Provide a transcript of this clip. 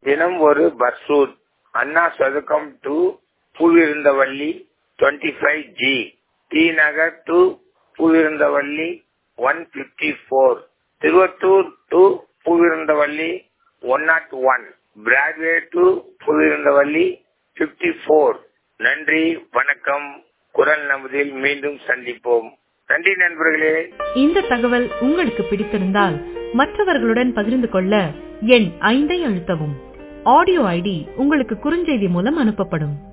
தினம் ஒரு பர்சூட் அண்ணா சதுக்கம் to Poonamallee twenty five G T Nagar to Poonamallee one fifty four Thiruvathur to Poonamallee one not one Broadway to Poonamallee fifty four நன்றி வணக்கம் குரல் நம்பதில் மீண்டும் சந்திப்போம் நன்றி நண்பர்களே இந்த தகவல் உங்களுக்கு பிடித்திருந்தால் மற்றவர்களுடன் பகிர்ந்து கொள்ள எண் ஐந்தை அழுத்தவும் ஆடியோ ஐடி உங்களுக்கு குறுஞ்செய்தி மூலம் அனுப்பப்படும்